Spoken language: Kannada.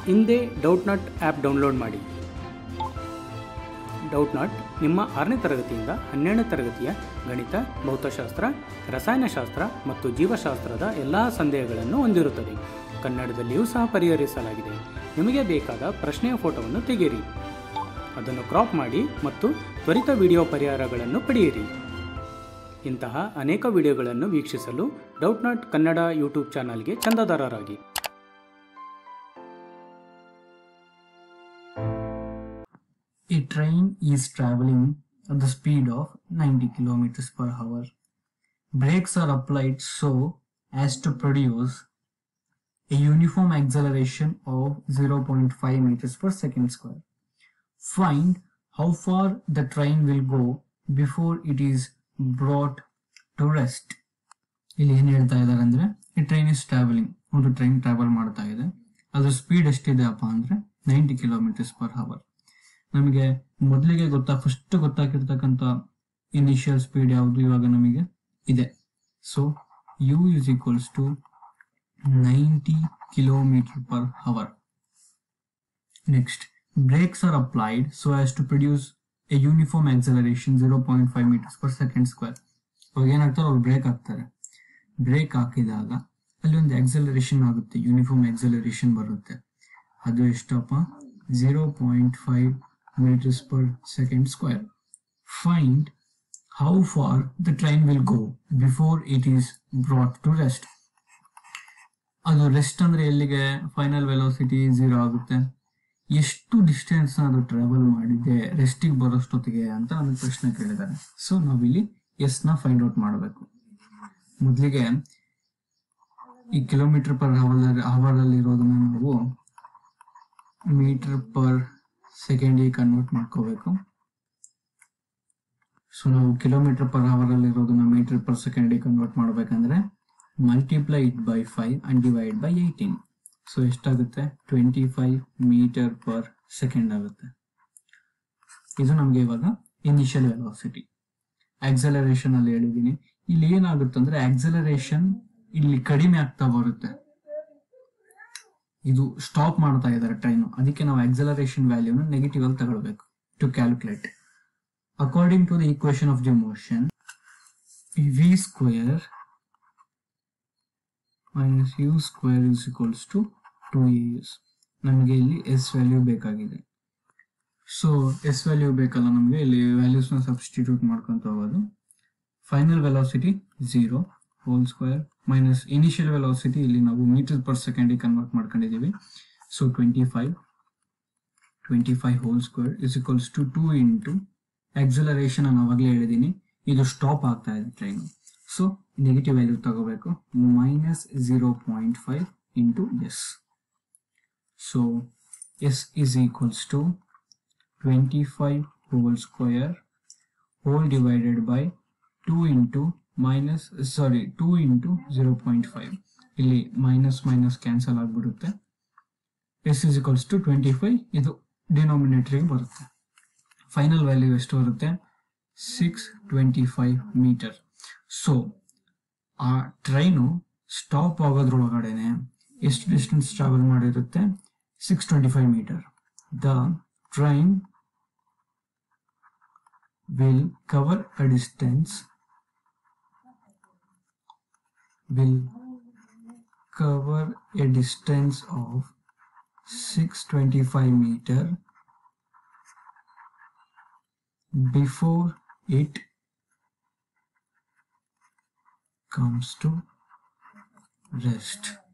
ಹಿಂದೆ ಡೌಟ್ ನಾಟ್ ಆ್ಯಪ್ ಡೌನ್ಲೋಡ್ ಮಾಡಿ ಡೌಟ್ ನಾಟ್ ನಿಮ್ಮ ಆರನೇ ತರಗತಿಯಿಂದ ಹನ್ನೆರಡನೇ ತರಗತಿಯ ಗಣಿತ ಭೌತಶಾಸ್ತ್ರ ರಸಾಯನಶಾಸ್ತ್ರ ಮತ್ತು ಜೀವಶಾಸ್ತ್ರದ ಎಲ್ಲ ಸಂದೇಹಗಳನ್ನು ಹೊಂದಿರುತ್ತದೆ ಕನ್ನಡದಲ್ಲಿಯೂ ಸಹ ಪರಿಹರಿಸಲಾಗಿದೆ ನಿಮಗೆ ಬೇಕಾದ ಪ್ರಶ್ನೆಯ ಫೋಟೋವನ್ನು ತೆಗೆಯಿರಿ ಅದನ್ನು ಕ್ರಾಪ್ ಮಾಡಿ ಮತ್ತು ತ್ವರಿತ ವಿಡಿಯೋ ಪರಿಹಾರಗಳನ್ನು ಪಡೆಯಿರಿ ಇಂತಹ ಅನೇಕ ವಿಡಿಯೋಗಳನ್ನು ವೀಕ್ಷಿಸಲು ಡೌಟ್ ನಾಟ್ ಕನ್ನಡ ಯೂಟ್ಯೂಬ್ ಚಾನಲ್ಗೆ ಚಂದಾದಾರರಾಗಿ A train is traveling at the speed of 90 kilometers per hour. Brakes are applied so as to produce a uniform acceleration of 0.5 meters per second square. Find how far the train will go before it is brought to rest. ಇಲ್ಲಿ ಏನು ಹೇಳ್ತಾ ಇದ್ದಾರೆ ಅಂದ್ರೆ ಈ ಟ್ರೈನ್ ಇಸ್ ಟ್ರಾವೆಲಿಂಗ್ ಒಂದು ಟ್ರೈನ್ ಟ್ರಾವೆಲ್ ಮಾಡ್ತಾ ಇದೆ ಅದ್ರ ಸ್ಪೀಡ್ ಎಷ್ಟಿದೆ ಅಪ್ಪ ಅಂದ್ರೆ ನೈಂಟಿ ಕಿಲೋಮೀಟರ್ಸ್ ಪರ್ ಅವರ್ ನಮಗೆ ಮೊದಲಿಗೆ ಗೊತ್ತಾ ಫಸ್ಟ್ ಗೊತ್ತಾಗಿರ್ತಕ್ಕಂಥ ಇನಿಷಿಯಲ್ ಸ್ಪೀಡ್ ಯಾವುದು ಇವಾಗ ನಮಗೆ ಇದೆ so you is equals to ninety kilometre per hour next brakes are applied so as to produce a uniform acceleration zero point five metres per second square ಅವಾಗ ಏನಾಗ್ತಾರೆ ಅವ್ರು ಬ್ರೇಕ್ ಹಾಕ್ತಾರೆ ಬ್ರೇಕ್ ಹಾಕಿದಾಗ ಅಲ್ಲಿ ಒಂದು ಆಕ್ಸಲರೇಷನ್ ಆಗುತ್ತೆ ಯೂನಿಫಾರ್ಮ್ ಆಕ್ಸಲರೇಷನ್ ಬರುತ್ತೆ ಅದು ಎಷ್ಟಪ್ಪ zero point five meters per second square. Find how far the train will go before it is brought to rest. ಅದು ರೆಸ್ಟ್ ಅಂದ್ರೆ ಎಲ್ಲಿಗೆ ಫೈನಲ್ ವೆಲೋಸಿಟಿ ಝೀರೋ ಆಗುತ್ತೆ ಎಷ್ಟು ಡಿಸ್ಟೆನ್ಸ್ ಅದು ಟ್ರಾವೆಲ್ ಮಾಡಿದೆ ರೆಸ್ಟಿಗೆ ಬರೋಷ್ಟೊತ್ತಿಗೆ ಅಂತ ನಮಗೆ ಪ್ರಶ್ನೆ ಕೇಳಿದ್ದಾರೆ ಸೊ ನಾವಿಲ್ಲಿ ಎಸ್ ನ ಫೈಂಡ್ ಔಟ್ ಮಾಡಬೇಕು ಮೊದಲಿಗೆ ಈ ಕಿಲೋಮೀಟರ್ ಪರ್ ಅವರ್ ಅವರ್ ಅಲ್ಲಿ ಇರೋದನ್ನ ನಾವು ಮೀಟರ್ ಪರ್ ಸೆಕೆಂಡಿಗೆ ಕನ್ವರ್ಟ್ ಮಾಡ್ಕೋಬೇಕು ಸೊ ನಾವು ಕಿಲೋಮೀಟರ್ ಪರ್ ಅವರ್ ಅಲ್ಲಿ ಇರೋದನ್ನ ಮೀಟರ್ ಪರ್ ಸೆಕೆಂಡಿಗೆ ಕನ್ವರ್ಟ್ ಮಾಡಬೇಕಂದ್ರೆ multiply it by five and divide by eighteen so ಎಷ್ಟಾಗುತ್ತೆ twenty five metre per second ಆಗುತ್ತೆ ಇದು ನಮಗೆ ಇವಾಗ ಇನಿಷಿಯಲ್ ವೆಲಾಸಿಟಿ ಆಕ್ಸಲರೇಷನ್ ಅಲ್ಲಿ ಹೇಳಿದೀನಿ ಇಲ್ಲಿ ಏನಾಗುತ್ತೆ ಅಂದ್ರೆ ಆಕ್ಸಲರೇಷನ್ ಇಲ್ಲಿ ಕಡಿಮೆ ಆಗ್ತಾ ಬರುತ್ತೆ ಇದು ಸ್ಟಾಪ್ ಮಾಡ್ತಾ ಇದ್ದಾರೆ ಟ್ರೈನ್ ಅದಕ್ಕೆ ನಾವು ಆಕ್ಸಲರೇಷನ್ ವ್ಯಾಲ್ಯೂನ ನೆಗೆಟಿವ್ ಅಲ್ಲಿ ತಗೊಳ್ಬೇಕು to calculate according to the equation of the motion v square minus u square is equals to two s ನಮಗೆ ಇಲ್ಲಿ ಎಸ್ ವ್ಯಾಲ್ಯೂ ಬೇಕಾಗಿದೆ ಸೊ ಎಸ್ ವ್ಯಾಲ್ಯೂ ಬೇಕಲ್ಲ ನಮಗೆ ಇಲ್ಲಿ ವ್ಯಾಲ್ಯೂಸ್ನ ಸಬ್ಸ್ಟಿಟ್ಯೂಟ್ ಮಾಡ್ಕೊಂತ ಹೋಗೋದು final velocity zero whole square minus initial velocity ಇಲ್ಲಿ ನಾವು ಮೀಟರ್ ಪರ್ ಸೆಕೆಂಡಿಗೆ ಕನ್ವರ್ಟ್ ಮಾಡ್ಕೊಂಡಿದ್ದೀವಿ so twenty five twenty five whole square is equals to two into acceleration ನಾನು ಅವಾಗಲೇ ಹೇಳಿದ್ದೀನಿ ಇದು ಸ್ಟಾಪ್ ಆಗ್ತಾ ಇದೆ ಟ್ರೈನ್ ಸೊ ನೆಗೆಟಿವ್ ವ್ಯಾಲ್ಯೂ ತಗೋಬೇಕು minus zero point five into s so s is equals to twenty five whole square whole divided by two into minus sorry two into zero point five ಇಲ್ಲಿ ಮೈನಸ್ ಮೈನಸ್ ಕ್ಯಾನ್ಸಲ್ ಆಗಿಬಿಡುತ್ತೆ s is equals to twenty five ಇದು ಡಿನಾಮಿನೇಟರ್ಗೆ ಬರುತ್ತೆ ಫೈನಲ್ ವ್ಯಾಲ್ಯೂ ಎಷ್ಟು ಬರುತ್ತೆ six twenty five metre so ಆ ಟ್ರೈನು ಸ್ಟಾಪ್ ಆಗೋದ್ರೊಳಗಡೆನೆ ಎಷ್ಟು ಡಿಸ್ಟೆನ್ಸ್ ಟ್ರಾವೆಲ್ ಮಾಡಿರುತ್ತೆ six twenty five metre the train will cover a distance will cover a distance of 625 meter before it comes to rest